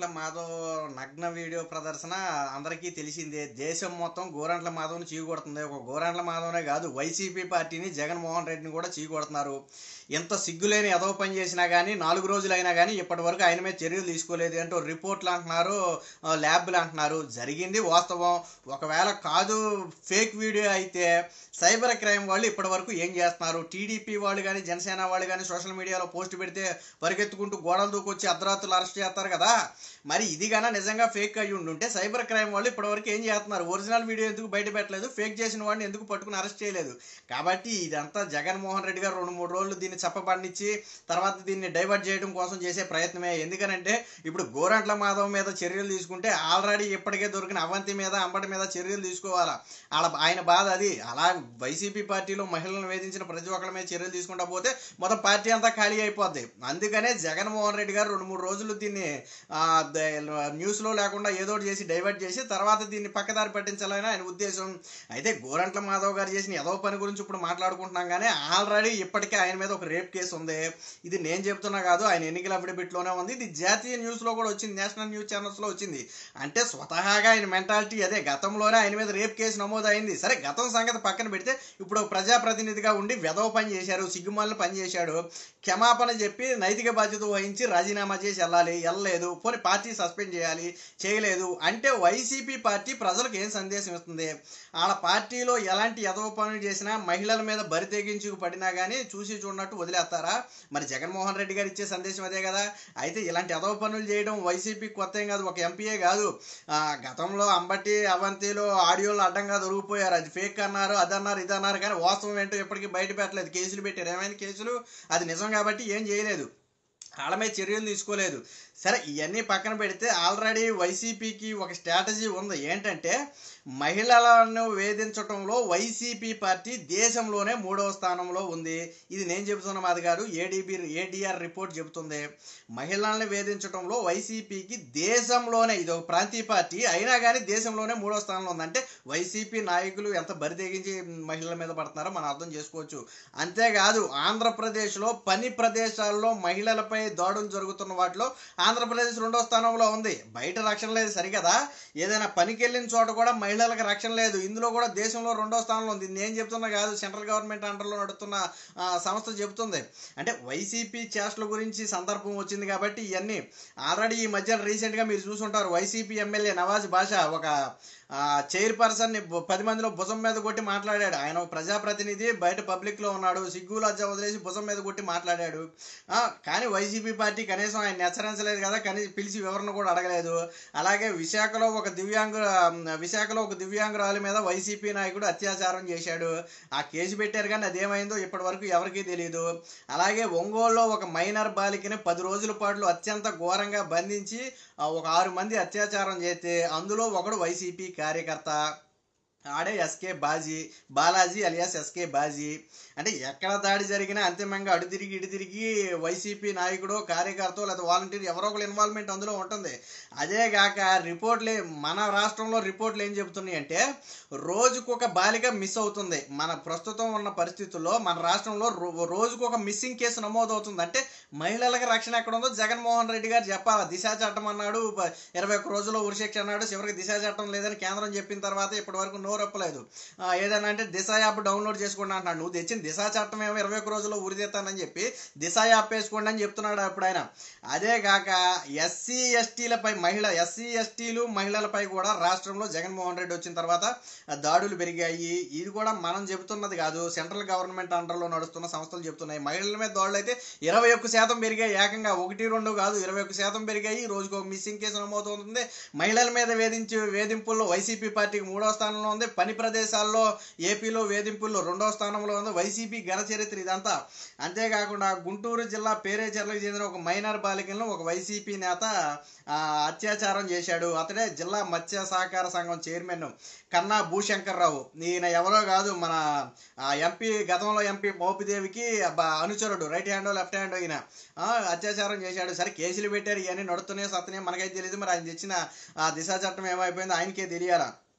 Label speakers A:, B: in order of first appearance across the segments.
A: గోరంట్ల మాధవ్ నగ్న వీడియో ప్రదర్శన అందరికీ తెలిసిందే దేశం మొత్తం గోరంట్ల మాధవ్ని చీకొడుతుంది ఒక గోరంట్ల మాధవనే కాదు వైసీపీ పార్టీని జగన్మోహన్ రెడ్డిని కూడా చీకొడుతున్నారు ఎంత సిగ్గులేని ఎదవ పని చేసినా కానీ నాలుగు రోజులైనా కానీ ఇప్పటి వరకు ఆయన మీద చర్యలు తీసుకోలేదు అంటూ రిపోర్ట్లు అంటున్నారు ఆ, ల్యాబ్లు అంటున్నారు జరిగింది వాస్తవం ఒకవేళ కాదు ఫేక్ వీడియో అయితే సైబర్ క్రైమ్ వాళ్ళు ఇప్పటి వరకు ఏం చేస్తున్నారు టీడీపీ వాళ్ళు కానీ జనసేన వాళ్ళు కానీ సోషల్ మీడియాలో పోస్ట్ పెడితే పరిగెత్తుకుంటూ గోడలు దూకొచ్చి అర్ధరాత్రులు అరెస్ట్ చేస్తారు కదా మరి ఇది గాన నిజంగా ఫేక్ అయ్యి ఉండుంటే సైబర్ క్రైమ్ వాళ్ళు ఇప్పటివరకు ఏం చేస్తున్నారు ఒరిజినల్ వీడియో ఎందుకు బయట పెట్టలేదు ఫేక్ చేసిన వాడిని ఎందుకు పట్టుకుని అరెస్ట్ చేయలేదు కాబట్టి ఇదంతా జగన్మోహన్ రెడ్డి గారు రెండు మూడు రోజులు దీన్ని చప్పబడినిచ్చి తర్వాత దీన్ని డైవర్ట్ చేయడం కోసం చేసే ప్రయత్నమే ఎందుకనంటే ఇప్పుడు గోరంట్ల మాధవ్ మీద చర్యలు తీసుకుంటే ఆల్రెడీ ఇప్పటికే దొరికిన అవంతి మీద అంబటి మీద చర్యలు తీసుకోవాలా వాళ్ళ ఆయన బాధ అది అలా వైసీపీ పార్టీలో మహిళలను వేధించిన ప్రతి ఒక్కరి మీద చర్యలు తీసుకుంటా పోతే మొత్తం పార్టీ అంతా ఖాళీ అయిపోద్ది అందుకనే జగన్మోహన్ రెడ్డి గారు రెండు మూడు రోజులు దీన్ని ఆ, ద- న్యూస్లో లేకుండా ఏదో ఒకటి చేసి డైవర్ట్ చేసి తర్వాత దీన్ని పక్కదారి పట్టించాలని ఆయన ఉద్దేశం అయితే గోరంట్ల మాధవ్ గారు చేసిన ఏదో పని గురించి ఇప్పుడు మాట్లాడుకుంటున్నాం కానీ ఆల్రెడీ ఇప్పటికే ఆయన మీద ఒక రేప్ కేసు ఉంది ఇది నేను చెప్తున్నా కాదు ఆయన ఎన్నికల అఫిడవిట్లోనే ఉంది ఇది జాతీయ న్యూస్లో కూడా వచ్చింది నేషనల్ న్యూస్ ఛానల్స్లో వచ్చింది అంటే స్వతహాగా ఆయన మెంటాలిటీ అదే గతంలోనే ఆయన మీద రేప్ కేసు నమోదైంది సరే గతం సంగతి పక్కన పెడితే ఇప్పుడు ఒక ప్రజాప్రతినిధిగా ఉండి వెధవ పని చేశారు సిగ్గుమాలను పని చేశాడు క్షమాపణ చెప్పి నైతిక బాధ్యత వహించి రాజీనామా చేసి వెళ్ళాలి వెళ్ళలేదు పోనీ పార్టీ సస్పెండ్ చేయాలి చేయలేదు అంటే వైసీపీ పార్టీ ప్రజలకు ఏం సందేశం ఇస్తుంది వాళ్ళ పార్టీలో ఎలాంటి ఎదవ పనులు చేసినా మహిళల మీద బరి తెగించుకు పడినా కానీ చూసి చూడనట్టు వదిలేస్తారా మరి జగన్మోహన్ రెడ్డి గారు ఇచ్చే సందేశం అదే కదా అయితే ఇలాంటి ఎదవ పనులు చేయడం వైసీపీ కొత్త ఏం కాదు ఒక ఎంపీఏ కాదు ఆ, గతంలో అంబటి అవంతిలో ఆడియోలు అడ్డంగా దొరికిపోయారు అది ఫేక్ అన్నారు అది అన్నారు ఇది అన్నారు కానీ వాస్తవం ఏంటో ఎప్పటికీ బయట పెట్టలేదు కేసులు పెట్టారు ఏమైనా కేసులు అది నిజం కాబట్టి ఏం చేయలేదు వాళ్ళ మీద చర్యలు తీసుకోలేదు సరే ఇవన్నీ పక్కన పెడితే ఆల్రెడీ వైసీపీకి ఒక స్ట్రాటజీ ఉంది ఏంటంటే మహిళలను వేధించటంలో వైసీపీ పార్టీ దేశంలోనే మూడవ స్థానంలో ఉంది ఇది నేను చెబుతున్న మాది కాదు ఏడీబీ ఏడీఆర్ రిపోర్ట్ చెబుతుంది మహిళల్ని వేధించటంలో వైసీపీకి దేశంలోనే ఇది ఒక ప్రాంతీయ పార్టీ అయినా కానీ దేశంలోనే మూడో స్థానంలో ఉంది అంటే వైసీపీ నాయకులు ఎంత బరితెగించి మహిళల మీద పడుతున్నారో మనం అర్థం చేసుకోవచ్చు అంతేకాదు ఆంధ్రప్రదేశ్లో పని ప్రదేశాల్లో మహిళలపై దాడులు జరుగుతున్న వాటిలో ఆంధ్రప్రదేశ్ రెండో స్థానంలో ఉంది బయట రక్షణ లేదు సరికదా ఏదైనా పనికి వెళ్ళిన చోట కూడా మహిళలకు రక్షణ లేదు ఇందులో కూడా దేశంలో రెండో స్థానంలో ఉంది నేను చెప్తున్నా కాదు సెంట్రల్ గవర్నమెంట్ అండర్లో నడుస్తున్న ఆ, సంస్థ చెబుతుంది అంటే వైసీపీ చేష్టల గురించి సందర్భం వచ్చింది కాబట్టి ఇవన్నీ ఆల్రెడీ ఈ మధ్య రీసెంట్గా మీరు చూసుంటారు వైసీపీ ఎమ్మెల్యే నవాజ్ బాషా ఒక చైర్పర్సన్ ని బు- పది మందిలో భుజం మీద కొట్టి మాట్లాడాడు ఆయన ఒక ప్రజాప్రతినిధి బయట పబ్లిక్ లో ఉన్నాడు సిగ్గు లజ్జ వదిలేసి భుజం మీద కొట్టి మాట్లాడాడు ఆ, కానీ వైసీపీ పార్టీ కనీసం ఆయన హెచ్చరించలేదు కదా కనీసం పిలిచి వివరణ కూడా అడగలేదు అలాగే విశాఖలో ఒక దివ్యాంగు విశాఖలో ఒక దివ్యాంగురాలి మీద వైసీపీ నాయకుడు అత్యాచారం చేశాడు ఆ కేసు పెట్టారు కానీ అదేమైందో ఇప్పటి వరకు ఎవరికీ తెలియదు అలాగే ఒంగోలులో ఒక మైనర్ బాలికని పది రోజుల పాటు అత్యంత ఘోరంగా బంధించి ఆ, ఒక ఆరు మంది అత్యాచారం చేస్తే అందులో ఒకడు వైసీపీ కార్యకర్త ఆడే SK Baji Balaji alias SK Baji అంటే ఎక్కడ దాడి జరిగినా అంతిమంగా అడు తిరిగి ఇటు తిరిగి వైసీపీ నాయకుడు కార్యకర్త లేదా వాలంటీర్ ఎవరో ఒకరు ఇన్వాల్వ్మెంట్ అందులో ఉంటుంది అదే కాక రిపోర్ట్లే మన రాష్ట్రంలో రిపోర్ట్లు ఏం చెబుతున్నాయి అంటే రోజుకు ఒక బాలిక మిస్ అవుతుంది మన ప్రస్తుతం ఉన్న పరిస్థితుల్లో మన రాష్ట్రంలో రో- రోజుకు ఒక మిస్సింగ్ కేసు నమోదవుతుంది అంటే మహిళలకు రక్షణ ఎక్కడ ఉందో జగన్మోహన్ రెడ్డి గారు చెప్పాలి దిశా చట్టం అన్నాడు ప- ఇరవై ఒక్క రోజుల్లో ఉరిశిక్ష అన్నాడు చివరికి దిశా చట్టం లేదని కేంద్రం చెప్పిన తర్వాత ఇప్పటి వరకు నోరొప్పలేదు ఆ, ఏదైనా అంటే దిశ యాప్ డౌన్లోడ్ చేసుకోండి అంటున్నాడు నువ్వు తెచ్చిన దిశ చట్టం ఏమో ఇరవై ఒక్క రోజుల్లో ఉరి తెస్తానని చెప్పి దిశ యాప్ వేసుకోండి అని చెప్తున్నాడు అప్పుడు ఆయన అదే కాక ఎస్సీ ఎస్టీలపై మహిళ ఎస్సీ ఎస్టీలు మహిళలపై కూడా రాష్ట్రంలో జగన్మోహన్ రెడ్డి వచ్చిన తర్వాత ఆ, దాడులు పెరిగాయి ఇది కూడా మనం చెబుతున్నది కాదు సెంట్రల్ గవర్నమెంట్ అండర్లో నడుస్తున్న సంస్థలు చెప్తున్నాయి మహిళల మీద దాడులు అయితే ఇరవై ఒక్క శాతం పెరిగాయి ఏకంగా ఒకటి రెండు కాదు ఇరవై ఒక్క శాతం పెరిగాయి రోజుకు ఒక మిస్సింగ్ కేసు నమోదవుతుంది మహిళల మీద వేధించి వేధింపుల్లో వైసీపీ పార్టీకి మూడో స్థానంలో ఉంది పని ప్రదేశాల్లో ఏపీలో వేధింపుల్లో రెండో స్థానంలో ఉంది వైసీపీ ఘన చరిత్ర ఇదంతా అంతేకాకుండా గుంటూరు జిల్లా పేరేచర్లకు చెందిన ఒక మైనర్ బాలికలను ఒక వైసీపీ నేత ఆ, అత్యాచారం చేశాడు అతడే జిల్లా మత్స్య సహకార సంఘం చైర్మన్ కన్నా భూశంకర్ రావు ఈయన ఎవరో కాదు మన ఆ, ఎంపీ గతంలో ఎంపీ మోపిదేవికి బ- అనుచరుడు రైట్ హ్యాండ్ లెఫ్ట్ హ్యాండ్ ఈయన ఆ, అత్యాచారం చేశాడు సరే కేసులు పెట్టారు ఇవన్నీ నడుస్తున్నాయి సత్తున్నాయి మనకైతే తెలియదు మరి ఆయన తెచ్చిన ఆ దిశా చట్టం ఏమైపోయిందో ఆయనకే తెలియాలా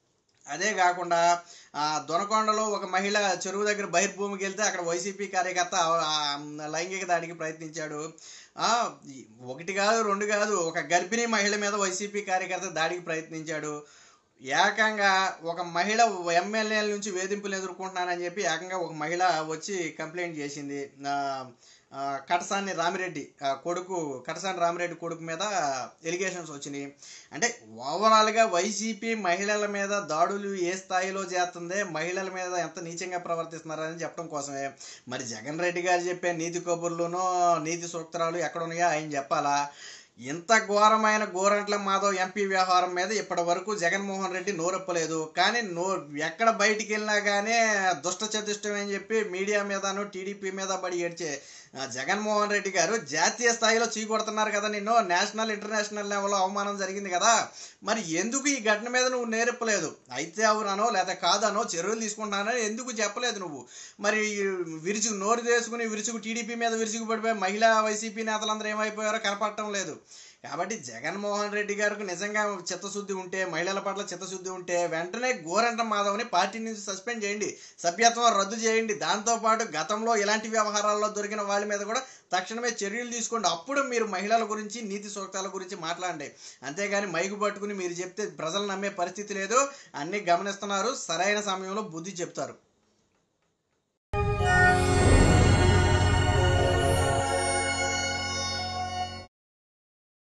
A: అదే కాకుండా ఆ, దొనకొండలో ఒక మహిళ చెరువు దగ్గర బహిర్భూమికి వెళ్తే అక్కడ వైసీపీ కార్యకర్త ఆ, లైంగిక దాడికి ప్రయత్నించాడు ఆ, ఈ ఒకటి కాదు రెండు కాదు ఒక గర్భిణీ మహిళ మీద వైసీపీ కార్యకర్త దాడికి ప్రయత్నించాడు ఏకంగా ఒక మహిళ ఎమ్మెల్యేల నుంచి వేధింపులు ఎదుర్కొంటున్నానని చెప్పి ఏకంగా ఒక మహిళ వచ్చి కంప్లైంట్ చేసింది ఆ, ఆ, కటసాని రామిరెడ్డి ఆ, కొడుకు కటసాని రామిరెడ్డి కొడుకు మీద ఎలిగేషన్స్ వచ్చినాయి అంటే ఓవరాల్గా వైసీపీ మహిళల మీద దాడులు ఏ స్థాయిలో చేస్తుంది మహిళల మీద ఎంత నీచంగా ప్రవర్తిస్తున్నారని చెప్పడం కోసమే మరి జగన్ రెడ్డి గారు చెప్పే నీతి కబుర్లునో నీతి సూత్రాలు ఎక్కడ ఉన్నాయో ఆయన చెప్పాలా ఇంత ఘోరమైన గోరంట్ల మాధవ్ ఎంపీ వ్యవహారం మీద ఇప్పటి వరకు జగన్మోహన్ రెడ్డి నోరెప్పలేదు కానీ నో ఎక్కడ బయటికి వెళ్ళినా కానీ దుష్ట చతుష్టం అని చెప్పి మీడియా మీదను టీడీపీ మీద పడి ఏడ్చే ఆ, జగన్మోహన్ రెడ్డి గారు జాతీయ స్థాయిలో చీకొడుతున్నారు కదా నిన్ను నేషనల్ ఇంటర్నేషనల్ లెవెల్లో అవమానం జరిగింది కదా మరి ఎందుకు ఈ ఘటన మీద నువ్వు నేర్పలేదు అయితే అవుననో లేదా కాదనో చర్యలు తీసుకుంటానో ఎందుకు చెప్పలేదు నువ్వు మరి విరుచుకు నోరు చేసుకుని విరుచుకు టీడీపీ మీద విరుచుకు పడిపోయి మహిళా వైసీపీ నేతలందరూ ఏమైపోయారో కనపడటం లేదు కాబట్టి జగన్మోహన్ రెడ్డి గారికి నిజంగా చిత్తశుద్ధి ఉంటే మహిళల పట్ల చిత్తశుద్ధి ఉంటే వెంటనే గోరంట మాధవ్ని పార్టీ నుంచి సస్పెండ్ చేయండి సభ్యత్వం రద్దు చేయండి దాంతోపాటు గతంలో ఇలాంటి వ్యవహారాల్లో దొరికిన వాళ్ళ మీద కూడా తక్షణమే చర్యలు తీసుకోండి అప్పుడు మీరు మహిళల గురించి నీతి సూక్తాల గురించి మాట్లాడండి అంతేగాని మైకు పట్టుకుని మీరు చెప్తే ప్రజలు నమ్మే పరిస్థితి లేదు అన్నీ గమనిస్తున్నారు సరైన సమయంలో బుద్ధి చెప్తారు